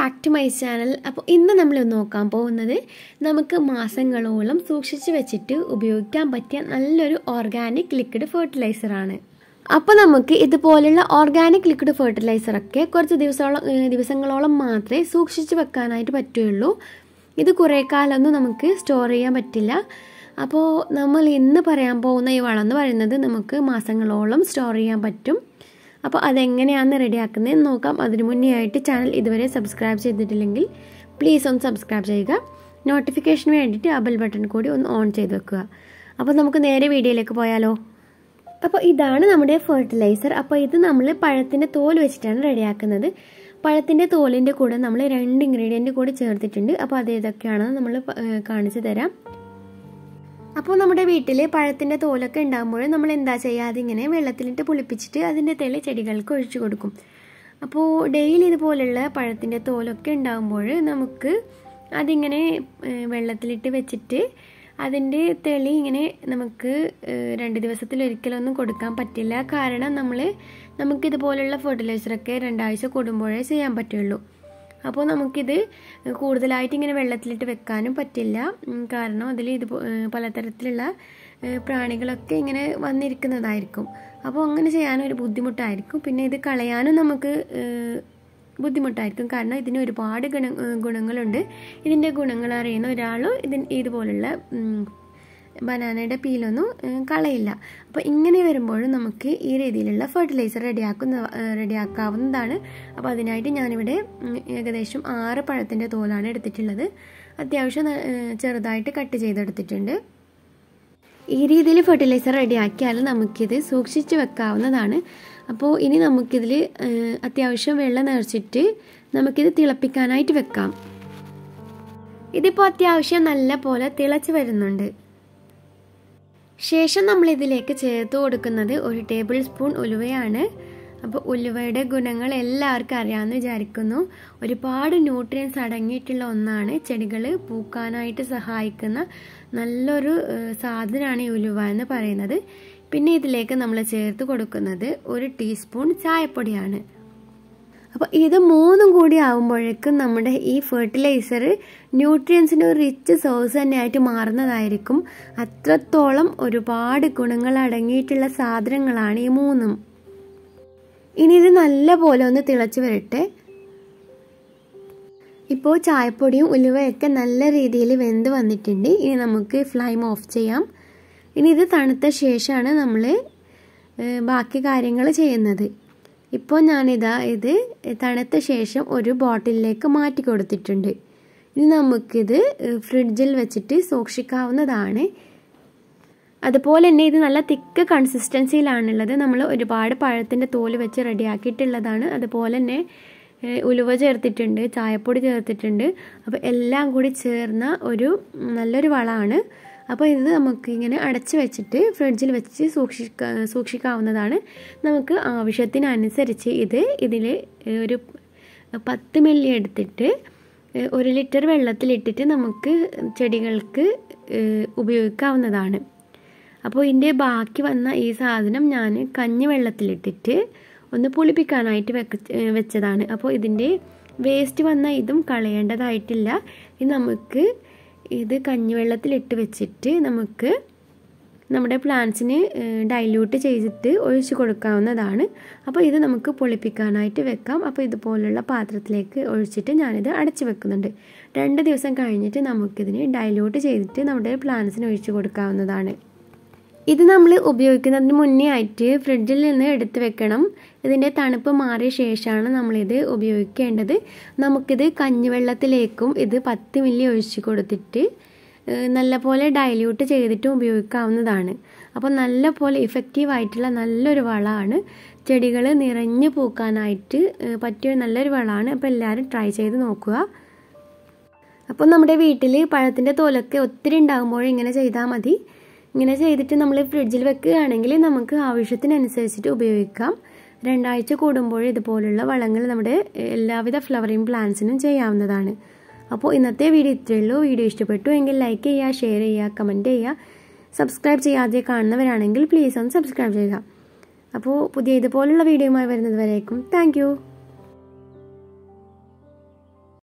back to my channel അപ്പോൾ ഇന്ന് നമ്മൾ നോക്കാൻ പോകുന്നത് നമുക്ക് മാസങ്ങളോളം സൂക്ഷിച്ചു വെച്ചിട്ട് ഉപയോഗിക്കാൻ പറ്റിയ നല്ലൊരു ഓർഗാനിക് ലിക്വിഡ് ഫെർട്ടിലൈസറാണ് അപ്പോൾ നമുക്ക് ഇതുപോലുള്ള ഓർഗാനിക് ലിക്വിഡ് ഫെർട്ടിലൈസറൊക്കെ കുറച്ച് ദിവസത്തോളം ഏഹ് ദിവസങ്ങളോളം മാത്രമേ സൂക്ഷിച്ച് വെക്കാനായിട്ട് പറ്റുകയുള്ളൂ ഇത് കുറേ കാലമൊന്നും നമുക്ക് സ്റ്റോർ ചെയ്യാൻ പറ്റില്ല അപ്പോൾ നമ്മൾ ഇന്ന് പറയാൻ പോകുന്ന ഈ വളം എന്ന് പറയുന്നത് നമുക്ക് മാസങ്ങളോളം സ്റ്റോർ ചെയ്യാൻ പറ്റും അപ്പോൾ അതെങ്ങനെയാണ് റെഡിയാക്കുന്നത് നോക്കാം അതിന് മുന്നേ ആയിട്ട് ചാനൽ ഇതുവരെ സബ്സ്ക്രൈബ് ചെയ്തിട്ടില്ലെങ്കിൽ പ്ലീസ് ഒന്ന് സബ്സ്ക്രൈബ് ചെയ്യുക നോട്ടിഫിക്കേഷന് വേണ്ടിയിട്ട് ആ ബെൽ ബട്ടൺ കൂടി ഒന്ന് ഓൺ ചെയ്ത് വെക്കുക അപ്പോൾ നമുക്ക് നേരെ വീഡിയോയിലേക്ക് പോയാലോ അപ്പോൾ ഇതാണ് നമ്മുടെ ഫെർട്ടിലൈസർ അപ്പോൾ ഇത് നമ്മൾ പഴത്തിൻ്റെ തോൽ വെച്ചിട്ടാണ് റെഡിയാക്കുന്നത് പഴത്തിൻ്റെ തോലിൻ്റെ കൂടെ നമ്മൾ രണ്ട് ഇൻഗ്രീഡിയൻറ്റ് കൂടി ചേർത്തിട്ടുണ്ട് അപ്പോൾ അത് ഏതൊക്കെയാണെന്ന് നമ്മൾ കാണിച്ചു തരാം അപ്പോൾ നമ്മുടെ വീട്ടിൽ പഴത്തിൻ്റെ തോലൊക്കെ ഉണ്ടാകുമ്പോൾ നമ്മൾ എന്താ ചെയ്യുക അതിങ്ങനെ വെള്ളത്തിലിട്ട് പുളിപ്പിച്ചിട്ട് അതിൻ്റെ തെളി ചെടികൾക്ക് ഒഴിച്ചു കൊടുക്കും അപ്പോൾ ഡെയിലി ഇതുപോലുള്ള പഴത്തിൻ്റെ തോലൊക്കെ ഉണ്ടാകുമ്പോൾ നമുക്ക് അതിങ്ങനെ വെള്ളത്തിലിട്ട് വെച്ചിട്ട് അതിൻ്റെ തെളി ഇങ്ങനെ നമുക്ക് രണ്ട് ദിവസത്തിലൊരിക്കലൊന്നും കൊടുക്കാൻ പറ്റില്ല കാരണം നമ്മൾ നമുക്കിതുപോലുള്ള ഫെർട്ടിലൈസറൊക്കെ രണ്ടാഴ്ച കൂടുമ്പോഴേ ചെയ്യാൻ പറ്റുള്ളൂ അപ്പോൾ നമുക്കിത് കൂടുതലായിട്ട് ഇങ്ങനെ വെള്ളത്തിലിട്ട് വെക്കാനും പറ്റില്ല കാരണം അതിൽ ഇത് പലതരത്തിലുള്ള പ്രാണികളൊക്കെ ഇങ്ങനെ വന്നിരിക്കുന്നതായിരിക്കും അപ്പോൾ അങ്ങനെ ചെയ്യാനും ഒരു ബുദ്ധിമുട്ടായിരിക്കും പിന്നെ ഇത് കളയാനും നമുക്ക് ബുദ്ധിമുട്ടായിരിക്കും കാരണം ഇതിന് ഒരുപാട് ഗുണ ഗുണങ്ങളുണ്ട് ഇതിൻ്റെ ഗുണങ്ങൾ അറിയുന്ന ഒരാളും ഇതിന് ഇതുപോലുള്ള ബനാനയുടെ പീലൊന്നും കളയില്ല അപ്പോൾ ഇങ്ങനെ വരുമ്പോൾ നമുക്ക് ഈ രീതിയിലുള്ള ഫെർട്ടിലൈസർ റെഡിയാക്കുന്ന റെഡിയാക്കാവുന്നതാണ് അപ്പോൾ അതിനായിട്ട് ഞാനിവിടെ ഏകദേശം ആറ് പഴത്തിൻ്റെ തോലാണ് എടുത്തിട്ടുള്ളത് അത്യാവശ്യം ചെറുതായിട്ട് കട്ട് ചെയ്തെടുത്തിട്ടുണ്ട് ഈ രീതിയിൽ ഫെർട്ടിലൈസർ റെഡിയാക്കിയാൽ നമുക്കിത് സൂക്ഷിച്ച് വെക്കാവുന്നതാണ് അപ്പോൾ ഇനി നമുക്കിതിൽ അത്യാവശ്യം വെള്ളം നിറച്ചിട്ട് നമുക്കിത് തിളപ്പിക്കാനായിട്ട് വെക്കാം ഇതിപ്പോൾ അത്യാവശ്യം നല്ല പോലെ തിളച്ച് വരുന്നുണ്ട് ശേഷം നമ്മൾ ഇതിലേക്ക് ചേർത്ത് കൊടുക്കുന്നത് ഒരു ടേബിൾ സ്പൂൺ ഉലുവയാണ് അപ്പോൾ ഉലുവയുടെ ഗുണങ്ങൾ എല്ലാവർക്കും അറിയാമെന്ന് വിചാരിക്കുന്നു ഒരുപാട് ന്യൂട്രിയൻസ് അടങ്ങിയിട്ടുള്ള ഒന്നാണ് ചെടികൾ പൂക്കാനായിട്ട് സഹായിക്കുന്ന നല്ലൊരു സാധനമാണ് ഈ ഉലുവ എന്ന് പറയുന്നത് പിന്നെ ഇതിലേക്ക് നമ്മൾ ചേർത്ത് കൊടുക്കുന്നത് ഒരു ടീസ്പൂൺ ചായപ്പൊടിയാണ് അപ്പോൾ ഇത് മൂന്നും കൂടി ആകുമ്പോഴേക്കും നമ്മുടെ ഈ ഫെർട്ടിലൈസർ ന്യൂട്രിയൻസിൻ്റെ ഒരു റിച്ച് സോഴ്സ് തന്നെയായിട്ട് മാറുന്നതായിരിക്കും അത്രത്തോളം ഒരുപാട് ഗുണങ്ങൾ അടങ്ങിയിട്ടുള്ള സാധനങ്ങളാണ് ഈ മൂന്നും ഇനി ഇത് നല്ല പോലെ ഒന്ന് തിളച്ച് വരട്ടെ ഇപ്പോൾ ചായപ്പൊടിയും ഉലുവയൊക്കെ നല്ല രീതിയിൽ വെന്ത് വന്നിട്ടുണ്ട് ഇനി നമുക്ക് ഫ്ലൈം ഓഫ് ചെയ്യാം ഇനി ഇത് തണുത്ത ശേഷമാണ് നമ്മൾ ബാക്കി കാര്യങ്ങൾ ചെയ്യുന്നത് ഇപ്പോൾ ഞാനിതാ ഇത് തണുത്ത ശേഷം ഒരു ബോട്ടിലിലേക്ക് മാറ്റി കൊടുത്തിട്ടുണ്ട് ഇനി നമുക്കിത് ഫ്രിഡ്ജിൽ വെച്ചിട്ട് സൂക്ഷിക്കാവുന്നതാണ് അതുപോലെ തന്നെ ഇത് നല്ല തിക്ക് കൺസിസ്റ്റൻസിയിലാണുള്ളത് നമ്മൾ ഒരുപാട് പഴത്തിൻ്റെ തോല് വെച്ച് റെഡിയാക്കിയിട്ടുള്ളതാണ് അതുപോലെ തന്നെ ഉലുവ ചേർത്തിട്ടുണ്ട് ചായപ്പൊടി ചേർത്തിട്ടുണ്ട് അപ്പോൾ എല്ലാം കൂടി ചേർന്ന ഒരു നല്ലൊരു വളമാണ് അപ്പോൾ ഇത് നമുക്ക് ഇങ്ങനെ അടച്ച് വെച്ചിട്ട് ഫ്രിഡ്ജിൽ വെച്ച് സൂക്ഷിക്ക സൂക്ഷിക്കാവുന്നതാണ് നമുക്ക് ആവശ്യത്തിനനുസരിച്ച് ഇത് ഇതിൽ ഒരു പത്ത് മില്ലി എടുത്തിട്ട് ഒരു ലിറ്റർ വെള്ളത്തിലിട്ടിട്ട് നമുക്ക് ചെടികൾക്ക് ഉപയോഗിക്കാവുന്നതാണ് അപ്പോൾ ഇതിൻ്റെ ബാക്കി വന്ന ഈ സാധനം ഞാൻ കഞ്ഞി വെള്ളത്തിലിട്ടിട്ട് ഒന്ന് പുളിപ്പിക്കാനായിട്ട് വെക്ക വെച്ചതാണ് അപ്പോൾ ഇതിൻ്റെ വേസ്റ്റ് വന്ന ഇതും കളയേണ്ടതായിട്ടില്ല ഇത് നമുക്ക് ഇത് കഞ്ഞിവെള്ളത്തിലിട്ട് വെച്ചിട്ട് നമുക്ക് നമ്മുടെ പ്ലാന്റ്സിന് ഡൈല്യൂട്ട് ചെയ്തിട്ട് ഒഴിച്ച് കൊടുക്കാവുന്നതാണ് അപ്പോൾ ഇത് നമുക്ക് പൊളിപ്പിക്കാനായിട്ട് വെക്കാം അപ്പോൾ ഇതുപോലുള്ള പാത്രത്തിലേക്ക് ഒഴിച്ചിട്ട് ഞാനിത് അടച്ചു വെക്കുന്നുണ്ട് രണ്ട് ദിവസം കഴിഞ്ഞിട്ട് നമുക്കിതിന് ഡൈല്യൂട്ട് ചെയ്തിട്ട് നമ്മുടെ പ്ലാന്റ്സിന് ഒഴിച്ച് കൊടുക്കാവുന്നതാണ് ഇത് നമ്മൾ ഉപയോഗിക്കുന്നതിന് മുന്നേ ആയിട്ട് ഫ്രിഡ്ജിൽ നിന്ന് എടുത്ത് വെക്കണം ഇതിൻ്റെ തണുപ്പ് മാറിയ ശേഷമാണ് നമ്മളിത് ഉപയോഗിക്കേണ്ടത് നമുക്കിത് കഞ്ഞിവെള്ളത്തിലേക്കും ഇത് പത്ത് മില്ലി ഒഴിച്ച് കൊടുത്തിട്ട് നല്ലപോലെ ഡൈല്യൂട്ട് ചെയ്തിട്ടും ഉപയോഗിക്കാവുന്നതാണ് അപ്പോൾ നല്ല പോലെ ഇഫക്റ്റീവ് ആയിട്ടുള്ള നല്ലൊരു വളമാണ് ചെടികൾ നിറഞ്ഞു പൂക്കാനായിട്ട് പറ്റിയ നല്ലൊരു വളമാണ് അപ്പോൾ എല്ലാവരും ട്രൈ ചെയ്ത് നോക്കുക അപ്പോൾ നമ്മുടെ വീട്ടിൽ പഴത്തിൻ്റെ തോലൊക്കെ ഒത്തിരി ഉണ്ടാകുമ്പോൾ ഇങ്ങനെ ചെയ്താൽ മതി ഇങ്ങനെ ചെയ്തിട്ട് നമ്മൾ ഫ്രിഡ്ജിൽ വെക്കുകയാണെങ്കിൽ നമുക്ക് ആവശ്യത്തിനനുസരിച്ചിട്ട് ഉപയോഗിക്കാം രണ്ടാഴ്ച കൂടുമ്പോൾ ഇതുപോലുള്ള വളങ്ങൾ നമ്മുടെ എല്ലാവിധ ഫ്ലവറിങ് പ്ലാന്റ്സിനും ചെയ്യാവുന്നതാണ് അപ്പോൾ ഇന്നത്തെ വീഡിയോ ഇത്രയേ ഉള്ളൂ വീഡിയോ ഇഷ്ടപ്പെട്ടു എങ്കിൽ ലൈക്ക് ചെയ്യുക ഷെയർ ചെയ്യുക കമൻറ്റ് ചെയ്യുക സബ്സ്ക്രൈബ് ചെയ്യാതെ കാണുന്നവരാണെങ്കിൽ പ്ലീസ് ഒന്ന് സബ്സ്ക്രൈബ് ചെയ്യുക അപ്പോൾ പുതിയ ഇതുപോലുള്ള വീഡിയോയുമായി വരുന്നത് വരേക്കും താങ്ക്